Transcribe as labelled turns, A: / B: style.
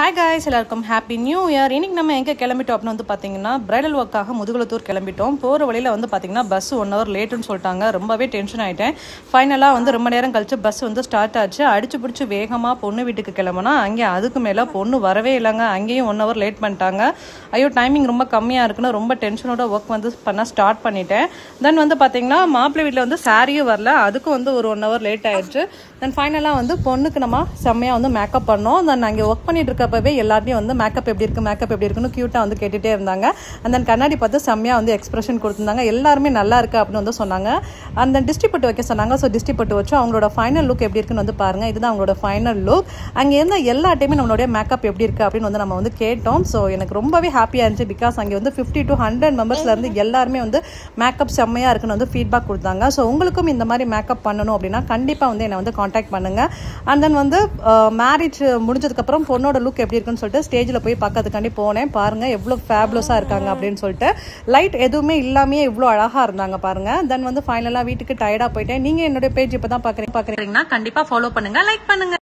A: hi guys எல்லாருக்கும் happy new year இன்னைக்கு நம்ம எங்கே கிளம்பிட்டோம் அப்படின்னு வந்து பார்த்தீங்கன்னா பிரைடல் ஒர்க்காக முதுகுளத்தூர் கிளம்பிட்டோம் போகிற வழியில் வந்து பார்த்தீங்கன்னா பஸ் ஒன் ஹவர் லேட்டுன்னு சொல்லிட்டாங்க ரொம்பவே டென்ஷன் ஆகிட்டேன் ஃபைனலாக வந்து ரொம்ப நேரம் கழிச்சு பஸ் வந்து ஸ்டார்ட் ஆச்சு அடிச்சு பிடிச்சி வேகமாக பொண்ணு வீட்டுக்கு கிளம்புனா அங்கே அதுக்கு மேலே பொண்ணு வரவே இல்லைங்க அங்கேயும் ஒன் ஹவர் லேட் பண்ணிட்டாங்க ஐயோ டைமிங் ரொம்ப கம்மியாக இருக்குன்னு ரொம்ப டென்ஷனோட ஒர்க் வந்து பண்ண ஸ்டார்ட் பண்ணிட்டேன் தென் வந்து பார்த்தீங்கன்னா மாப்பிள்ளை வீட்டில் வந்து சாரியும் வரல அதுக்கும் வந்து ஒரு ஒன் ஹவர் லேட் ஆயிடுச்சு தென் ஃபைனலாக வந்து பொண்ணுக்கு நம்ம செம்மையாக வந்து மேக்கப் பண்ணோம் தென் அங்கே ஒர்க் பண்ணிட்டு இருக்கப்பவே எல்லாத்தையும் வந்து மேக்கப் எப்படி இருக்கு மேக்கப் எப்படி இருக்குன்னு க்யூட்டாக வந்து கேட்டுகிட்டே இருந்தாங்க அந்த தென் கண்ணாடி பார்த்து செம்மையாக வந்து எக்ஸ்பிரஷன் கொடுத்துருந்தாங்க எல்லாருமே நல்லா இருக்கு அப்படின்னு வந்து சொன்னாங்க அந்த டிஸ்ட்ரி பட்டு வைக்க சொன்னாங்க ஸோ டிஸ்ட்ரி பட்டு வச்சு அவங்களோட ஃபைனல் லுக் எப்படி இருக்குன்னு வந்து பாருங்க இதுதான் அவங்களோட ஃபைனல் லுக் அங்கே இருந்த எல்லா டைமே நம்மளுடைய மேக்கப் எப்படி இருக்கு அப்படின்னு வந்து நம்ம வந்து கேட்டோம் ஸோ எனக்கு ரொம்பவே ஹாப்பியாக இருந்துச்சு பிகாஸ் அங்கே வந்து ஃபிஃப்டி டு ஹண்ட்ரட் மெம்பர்ஸ்ல இருந்து எல்லாருமே வந்து மேக்கப் செம்மையாக இருக்குன்னு வந்து ஃபீட்பேக் கொடுத்தாங்க ஸோ உங்களுக்கும் இந்த மாதிரி மேக்கப் பண்ணணும் அப்படின்னா கண்டிப்பாக வந்து என்னை வந்து காண்டாக்ட் பண்ணுங்க அண்ட் தென் வந்து மேரேஜ் முடிஞ்சதுக்கப்புறம் பொண்ணோட லுக் எப்படி இருக்குன்னு சொல்லிட்டு ஸ்டேஜில் போய் பார்க்கறதுக்காண்டி போனேன் பாருங்க எவ்வளோ ஃபேப்லஸாக இருக்காங்க அப்படின்னு சொல்லிட்டு லைட் எதுவுமே இல்லாமே இவ்வளோ அழகாக இருந்தாங்க பாருங்க தென் வந்து ஃபைனலாக வீட்டுக்கு டயர்டாக போயிட்டேன் நீங்கள் என்னுடைய பேஜ் இப்போ தான் பார்க்குறீங்க பார்க்குறீங்கன்னா கண்டிப்பாக ஃபாலோ பண்ணுங்க லைக் பண்ணுங்க